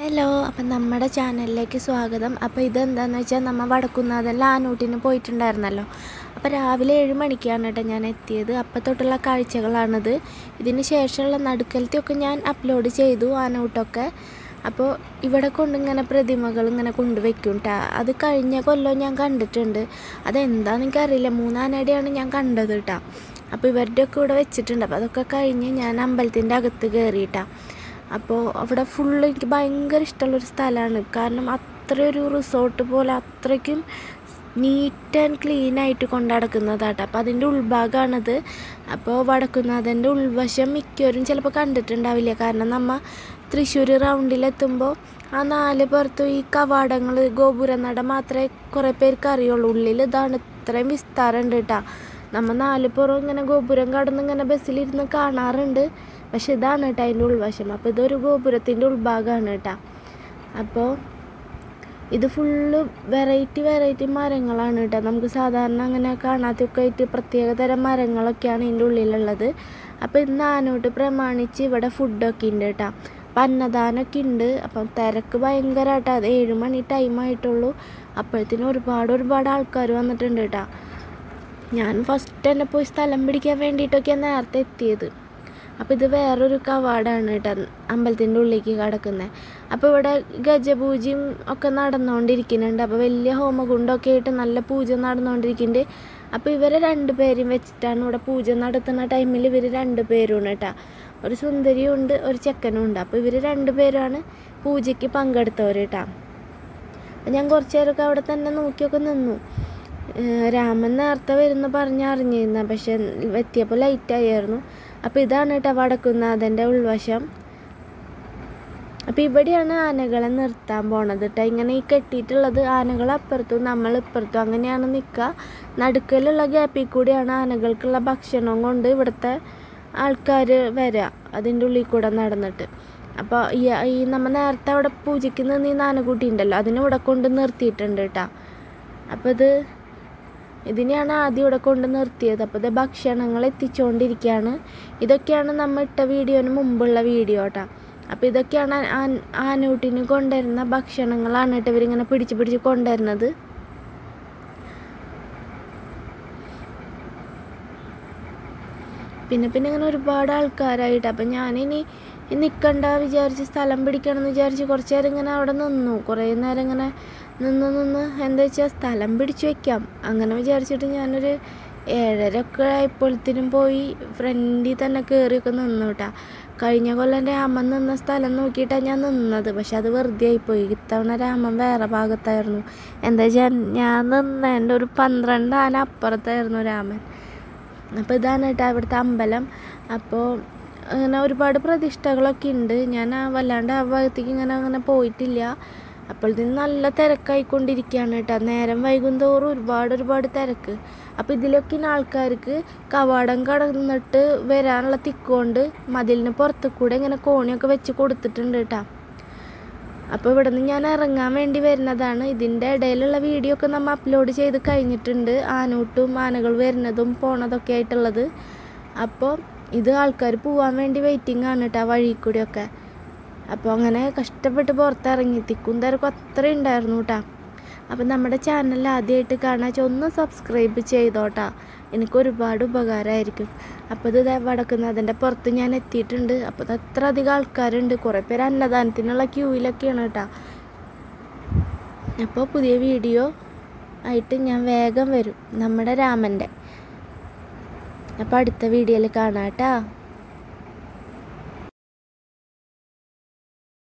hello അപ്പം നമ്മുടെ ചാനലിലേക്ക് സ്വാഗതം അപ്പോൾ ഇതെന്താണെന്ന് വെച്ചാൽ നമ്മൾ വടക്കുന്നാഥനിൽ ആനൂട്ടിന് പോയിട്ടുണ്ടായിരുന്നല്ലോ അപ്പോൾ രാവിലെ ഏഴ് മണിക്കാണ് കേട്ടോ ഞാൻ എത്തിയത് അപ്പം തൊട്ടുള്ള കാഴ്ചകളാണിത് ഇതിന് ശേഷമുള്ള നടുക്കലത്തെയൊക്കെ ഞാൻ അപ്ലോഡ് ചെയ്തു ആനൂട്ടൊക്കെ അപ്പോൾ ഇവിടെ കൊണ്ടിങ്ങനെ പ്രതിമകൾ ഇങ്ങനെ കൊണ്ടുവയ്ക്കും കേട്ടോ അത് കഴിഞ്ഞ കൊല്ലം ഞാൻ കണ്ടിട്ടുണ്ട് അതെന്താണെന്ന് എനിക്കറിയില്ല മൂന്നാനയുടെയാണ് ഞാൻ കണ്ടത് കേട്ടോ അപ്പോൾ ഇവരുടെയൊക്കെ ഇവിടെ വെച്ചിട്ടുണ്ട് അപ്പോൾ അതൊക്കെ കഴിഞ്ഞ് ഞാൻ അമ്പലത്തിൻ്റെ അകത്ത് കയറിയിട്ടാണ് അപ്പോൾ അവിടെ ഫുള്ള് എനിക്ക് ഭയങ്കര ഇഷ്ടമുള്ളൊരു സ്ഥലമാണ് കാരണം അത്രയൊരു റിസോർട്ട് പോലെ അത്രയ്ക്കും നീറ്റ് ആൻഡ് ക്ലീൻ ആയിട്ട് കൊണ്ടടക്കുന്നതാട്ടോ അപ്പോൾ അതിൻ്റെ ഉൾഭാഗമാണിത് അപ്പോൾ വടക്കുന്നാഥൻ്റെ ഉൾവശം മിക്കവരും ചിലപ്പോൾ കണ്ടിട്ടുണ്ടാവില്ല കാരണം നമ്മ തൃശ്ശൂർ റൗണ്ടിലെത്തുമ്പോൾ ആ നാല് പുറത്തും ഈ കവാടങ്ങൾ ഗോപുരനട മാത്രമേ കുറേ പേർക്ക് അറിയുള്ളൂ ഉള്ളിൽ ഇതാണ് ഇത്രയും വിസ്താരമുണ്ട് കേട്ടോ നമ്മൾ നാല് പുറം ഇങ്ങനെ ഗോപുരം കടന്ന് ഇങ്ങനെ ബസ്സിലിരുന്ന് കാണാറുണ്ട് പക്ഷെ ഇതാണ് കേട്ടോ അതിൻ്റെ ഉൾവശം അപ്പോൾ ഇതൊരു ഗോപുരത്തിൻ്റെ ഉൾഭാഗമാണ് കേട്ടോ അപ്പോൾ ഇത് ഫുള്ള് വെറൈറ്റി വെറൈറ്റി മരങ്ങളാണ് കേട്ടോ നമുക്ക് സാധാരണ അങ്ങനെ കാണാത്തൊക്കെ ആയിട്ട് പ്രത്യേക തരം മരങ്ങളൊക്കെയാണ് ഇതിൻ്റെ ഉള്ളിലുള്ളത് അപ്പോൾ ഇന്ന് ആനോട്ട് പ്രമാണിച്ച് ഇവിടെ ഫുഡൊക്കെ ഉണ്ട് കേട്ടോ അപ്പം അന്നദാനമൊക്കെ ഉണ്ട് അപ്പം തിരക്ക് ഭയങ്കരമായിട്ട് അത് ഏഴ് മണി ടൈം ആയിട്ടുള്ളൂ അപ്പോഴത്തേനും ഒരുപാട് ഒരുപാട് ആൾക്കാർ വന്നിട്ടുണ്ട് കേട്ടോ ഞാൻ ഫസ്റ്റ് തന്നെ പോയി സ്ഥലം പിടിക്കാൻ വേണ്ടിയിട്ടൊക്കെയാണ് നേരത്തെ എത്തിയത് അപ്പോൾ ഇത് വേറൊരു കവാടാണ് കേട്ടോ അമ്പലത്തിൻ്റെ ഉള്ളിലേക്ക് കിടക്കുന്നത് അപ്പോൾ ഇവിടെ ഗജപൂജയും ഒക്കെ നടന്നുകൊണ്ടിരിക്കുന്നുണ്ട് അപ്പോൾ വലിയ ഹോമകുണ്ടൊക്കെ ആയിട്ട് നല്ല പൂജ നടന്നുകൊണ്ടിരിക്കുന്നുണ്ട് അപ്പോൾ ഇവരെ രണ്ട് പേരും വെച്ചിട്ടാണ് ഇവിടെ പൂജ നടത്തുന്ന ടൈമിൽ ഇവർ രണ്ട് പേരുമാണ് കേട്ടോ ഒരു സുന്ദരിയും ഉണ്ട് ഒരു ചെക്കനും ഉണ്ട് അപ്പോൾ ഇവർ രണ്ട് പേരാണ് പൂജയ്ക്ക് പങ്കെടുത്തവർ കേട്ടോ അപ്പം ഞാൻ കുറച്ച് നേരമൊക്കെ അവിടെ തന്നെ നോക്കിയൊക്കെ നിന്നു രാമൻ നേരത്തെ വരുന്ന പറഞ്ഞ് അറിഞ്ഞിരുന്ന പക്ഷെ എത്തിയപ്പോൾ ലൈറ്റായിരുന്നു അപ്പോൾ ഇതാണ് കേട്ടോ വടക്കുന്നാഥൻ്റെ ഉൾവശം അപ്പോൾ ഇവിടെയാണ് ആനകളെ നിർത്താൻ പോണത് കേട്ടോ ഇങ്ങനെ ഈ കെട്ടിയിട്ടുള്ളത് ആനകൾ അപ്പുറത്തും നമ്മൾ ഇപ്പുറത്തും അങ്ങനെയാണ് നിൽക്കുക നടുക്കലുള്ള ഗ്യാപ്പിൽ കൂടിയാണ് ആനകൾക്കുള്ള ഭക്ഷണം കൊണ്ട് ഇവിടുത്തെ ആൾക്കാർ വരിക അതിൻ്റെ ഉള്ളിൽ കൂടെ നടന്നിട്ട് അപ്പോൾ ഈ ഈ നമ്മൾ നേരത്തെ അവിടെ പൂജയ്ക്ക് നിന്ന് ഈ ആനക്കുട്ടി ഉണ്ടല്ലോ അതിനിവിടെ കൊണ്ട് നിർത്തിയിട്ടുണ്ട് കേട്ടോ അപ്പോൾ ഇത് ഇതിനെയാണ് ആദ്യം ഇവിടെ കൊണ്ട് നിർത്തിയത് അപ്പോൾ ഇത് ഭക്ഷണങ്ങൾ എത്തിച്ചുകൊണ്ടിരിക്കുകയാണ് ഇതൊക്കെയാണ് നമ്മൾ ഇട്ട വീഡിയോന് മുമ്പുള്ള വീഡിയോ കേട്ടോ അപ്പോൾ ഇതൊക്കെയാണ് ആനൂട്ടിന് കൊണ്ടുവരുന്ന ഭക്ഷണങ്ങളാണ് കേട്ടോ ഇവരിങ്ങനെ പിടിച്ച് പിടിച്ച് കൊണ്ടുവരുന്നത് പിന്നെ പിന്നെ ഇങ്ങനെ ഒരുപാട് ആൾക്കാരായിട്ട് അപ്പം ഞാനിനി നിൽക്കണ്ട വിചാരിച്ച് സ്ഥലം പിടിക്കണം എന്ന് വിചാരിച്ച് കുറച്ച് നേരം ഇങ്ങനെ അവിടെ നിന്നു കുറേ നേരം ഇങ്ങനെ നിന്ന് നിന്ന് എന്താ വെച്ചാൽ സ്ഥലം പിടിച്ച് വെക്കാം അങ്ങനെ വിചാരിച്ചിട്ട് ഞാനൊരു ഏഴരൊക്കെ ആയപ്പോഴത്തേനും പോയി ഫ്രണ്ടിൽ തന്നെ കയറിയൊക്കെ നിന്നു കേട്ടാ കഴിഞ്ഞ കൊല്ലം രാമൻ നിന്ന സ്ഥലം നോക്കിയിട്ടാണ് ഞാൻ നിന്നത് പക്ഷെ അത് വെറുതെ ആയിപ്പോയി ഇത്തവണ രാമൻ വേറെ ഭാഗത്തായിരുന്നു എന്താ വെച്ചാൽ ഞാൻ നിന്നതിൻ്റെ ഒരു പന്ത്രണ്ട് ആന അപ്പുറത്തായിരുന്നു രാമൻ അപ്പോൾ ഇതാണ് കേട്ടോ ഇവിടുത്തെ അമ്പലം അപ്പോൾ അങ്ങനെ ഒരുപാട് പ്രതിഷ്ഠകളൊക്കെ ഉണ്ട് ഞാൻ വല്ലാണ്ട് ആ ഭാഗത്തേക്ക് ഇങ്ങനെ അങ്ങനെ പോയിട്ടില്ല അപ്പോഴത്തേന് നല്ല തിരക്കായിക്കൊണ്ടിരിക്കുകയാണ് കേട്ടോ നേരം വൈകുന്തോറും ഒരുപാട് ഒരുപാട് തിരക്ക് അപ്പോൾ ഇതിലൊക്കെ ആൾക്കാർക്ക് കവാടം കടന്നിട്ട് വരാനുള്ള തിക്കുകൊണ്ട് മതിലിന് പുറത്തു കൂടെ ഇങ്ങനെ കോണിയൊക്കെ വെച്ച് കൊടുത്തിട്ടുണ്ട് കേട്ടോ അപ്പോൾ ഇവിടെ നിന്ന് ഞാൻ ഇറങ്ങാൻ വേണ്ടി വരുന്നതാണ് ഇതിൻ്റെ ഇടയിലുള്ള വീഡിയോ ഒക്കെ നമ്മൾ അപ്ലോഡ് ചെയ്ത് കഴിഞ്ഞിട്ടുണ്ട് ആനൂട്ടും ആനകൾ വരുന്നതും പോണതൊക്കെ ആയിട്ടുള്ളത് അപ്പോൾ ഇത് ആൾക്കാർ പോവാൻ വേണ്ടി വെയിറ്റിംഗ് ആണ് കേട്ടോ വഴി കൂടിയൊക്കെ അപ്പോൾ അങ്ങനെ കഷ്ടപ്പെട്ട് പുറത്തിറങ്ങി തിക്കും തിരക്കും അത്രയും ഉണ്ടായിരുന്നു കേട്ടോ അപ്പം നമ്മുടെ ചാനൽ ആദ്യമായിട്ട് കാണാൻ വെച്ചാൽ ഒന്ന് സബ്സ്ക്രൈബ് ചെയ്തോട്ടാ എനിക്ക് ഒരുപാട് ഉപകാരമായിരിക്കും അപ്പോൾ ഇത് വടക്കുന്നതിൻ്റെ പുറത്ത് ഞാൻ എത്തിയിട്ടുണ്ട് അപ്പോൾ ഇത് അത്ര അധികം ആൾക്കാരുണ്ട് കുറേ പേര് അന്നദാനത്തിനുള്ള ക്യൂവിലൊക്കെയാണ് കേട്ടോ അപ്പോൾ പുതിയ വീഡിയോ ആയിട്ട് ഞാൻ വേഗം വരും നമ്മുടെ രാമൻ്റെ അപ്പോൾ അടുത്ത വീഡിയോയിൽ കാണാം കേട്ടോ